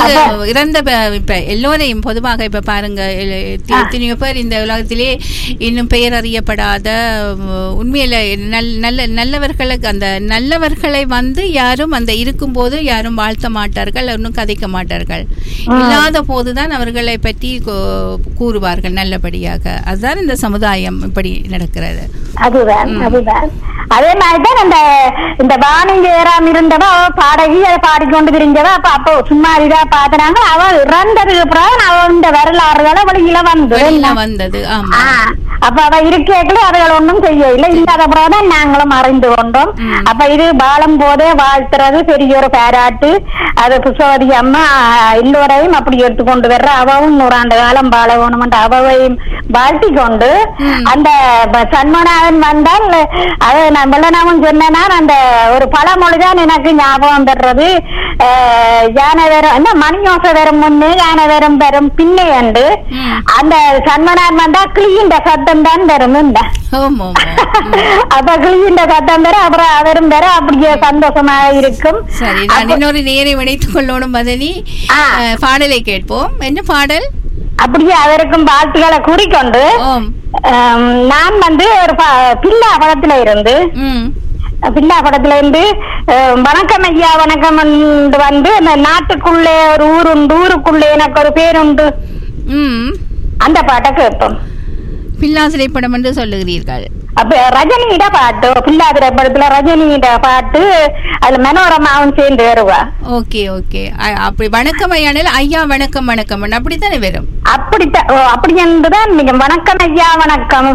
இறந்த ப- இப்ப எல்லோரையும் பொதுவாக இப்ப பாருங்க எல்- எத்த- எத்தனையோ பேர் இந்த உலகத்திலே இன்னும் பெயர் அறியப்படாத உம், உண்மையில நல் நல்ல நல்லவர்களுக்கு அந்த நல்லவர்களை வந்து யாரும் அந்த இருக்கும்போது யாரும் வாழ்த்த மாட்டார்கள் ஒன்றும் கதைக்க மாட்டார்கள் இல்லாத போதுதான் அவர்களை பற்றி கூ- கூறுவார்கள் நல்லபடியாக அதுதான் இந்த சமுதாயம் இப்படி நடக்கிறது அதுதான் அதுதான் அதே மாதிரிதான் அந்த இந்த வானிங்க ஏறாம இருந்தவ அவ பாடகி அதை பாடிக்கொண்டு திரிஞ்சவ அப்ப அப்போ சும்மா இதா பாத்துனாங்க அவ இறந்ததுக்கு பிறகு அவ இந்த வரலாறுகளை வெளியில வந்து வெளியில வந்தது ஆமா ஆ, அப்ப அவ இருக்கேக்குள்ள அதுகள் ஒண்ணும் செய்யவில்லை இல்லாத பிறகுதான் நாங்களும் அறிந்து கொண்டோம் அப்ப இது வாழும் போதே வாழ்த்துறது பெரிய ஒரு பாராட்டு அது புஷ்பவதி அம்மா எல்லோரையும் அப்படி எடுத்துக்கொண்டு வர்ற அவவும் நூறாண்டு காலம் வாழ வேணுமென்ற அவவையும் வாழ்த்தி கொண்டு அந்த ப- சண்முகநாதன் வந்தால் அது நான் வெள்ளனாவும் சொன்னேன்னா அந்த ஒரு பழமொழிதான் எனக்கு ஞாபகம் பெறது அஹ், யானை வேறும் என்ன மணியோசை வரும் முன்னே யானை வேறும் பெறும் பின்னே என்று அந்த சண்மனான் வந்தா கிளியின் சத்தம் தான் வரும் இந்த ஆமா அப்ப கிளியின் சத்தம் பெற அப்புறம் அவரும் பெற அப்படியே சந்தோஷமா இருக்கும் சரி நான் இன்னொரு நேரை இணைத்துக் கொள்ளணும் மதனி ஆ. அஹ், பாடலை கேட்போம் என்ன பாடல் அப்படியே அவருக்கும் வாழ்த்துக்களை கூறிக்கொண்டு ஓம் ஆம், நான் வந்து ஒரு ப- பில்லா படத்துல இருந்து ம் பில்லா படத்துல இருந்து அஹ், வணக்கம் ஐயா வணக்கம் என்று வந்து அந்த நாட்டுக்குள்ளே ஒரு ஊர் உண்டு ஊருக்குள்ளே எனக்கு ஒரு பேர் உண்டு ம் அந்த பாட்டை கேட்போம் பில்லா திரைப்படம் என்று சொல்லுகிறீர்கள் அப்ப ரஜினியிட பாட்டு பில்லா திரைப்படத்துல ரஜினியிட பாட்டு அதுல மனோரமாவும் சேர்ந்து வருவா ஓகே ஓகே அ- அப்படி வணக்கம் ஐயானில் ஐயா வணக்கம் வணக்கம் அப்படித்தானே வரும் அப்படித்தான் ஓ, அப்படி என்றுதான் நீங்க வணக்கம் ஐயா வணக்கம்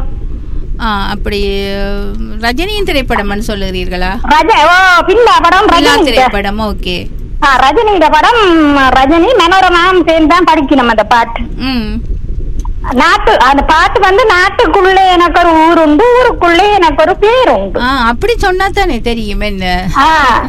ஆ அப்படி அஹ், ரஜினியின் திரைப்படம்னு சொல்லுகிறீர்களா ரஜ ஓ பில்லா படம் பில்லா ரஜினி திரைப்படம் ஓகே ரஜினியிட படம் ரஜினி மனோரமாவும் சேர்ந்து தான் படிக்கணும் அந்த பாட்டு ம் நாட்டு அந்த பாட்டு வந்து நாட்டுக்குள்ளே எனக்கு ஒரு ஊர் உண்டு ஊருக்குள்ளே எனக்கு ஒரு பேர் உண்டு ஆ அப்படி சொன்னா தானே தெரியும் என்ன ஆ.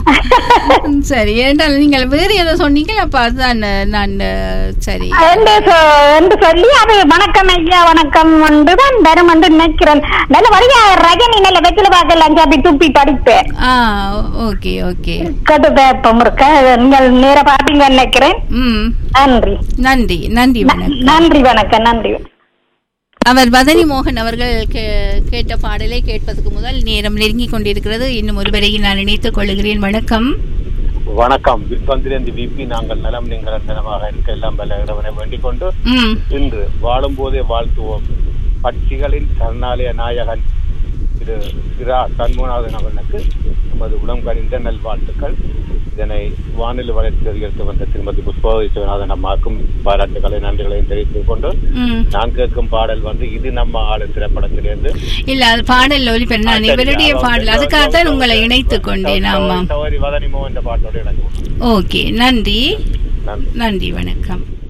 ம், சரி ஏன்டால் நீங்கள் வேறு ஏதோ சொன்னீங்க அப்ப அதுதான் நான் அஹ், சரி என்று சொ- என்று சொல்லி அது வணக்கம் ஐயா வணக்கம் வந்து தான் வரும் என்று நினைக்கிறேன் நல்ல வழியா ரஜினி நல்ல வெற்றில பார்க்கலாம் அப்படி துப்பி படிப்பேன் ஆ ஓகே ஓகே கட்டு பேப்பம் இருக்க நீங்கள் நேர பாப்பீங்கன்னு நினைக்கிறேன் ம் நன்றி நன்றி நன்றி வணக்கம் நன்றி வணக்கம் நன்றி அவர் வதனி மோகன் அவர்கள் கே- கேட்ட பாடலை கேட்பதற்கு முதல் நேரம் நெருங்கி கொண்டிருக்கிறது இன்னும் ஒருவரை நான் இணைத்துக் கொள்கிறேன் வணக்கம் வணக்கம் விற்பந்திலிருந்து விபி நாங்கள் நலம் நீங்கள் நலமாக இருக்க எல்லாம் பல இறைவனை வேண்டிக் கொண்டு ம் இன்று வாழும்போதே வாழ்த்துவோம் பட்சிகளின் சரணாலய நாயகன் திரு இரா சண்முகநாதன் அவர்களுக்கு நமது உளம் கனிந்த நல்வாழ்த்துக்கள் இதனை வானில் வளர்ச்சி அதிகரித்து வந்த திருமதி புஷ்பவதி சிவநாதன் அம்மாக்கும் பாராட்டுகளை நன்றிகளையும் தெரிவித்துக் கொண்டு ம் நான் கேட்கும் பாடல் வந்து இது நம்ம ஆளு திரைப்படத்திலிருந்து இல்ல அது பாடல் ஒலிபெற நான் இவருடைய பாடல் அதுக்காகத்தான் உங்களை இணைத்துக் கொண்டேன் ஆமாம் சௌரி வதனி மோகன் பாட்டோட இணைந்து ஓகே நன்றி நன்றி நன்றி வணக்கம்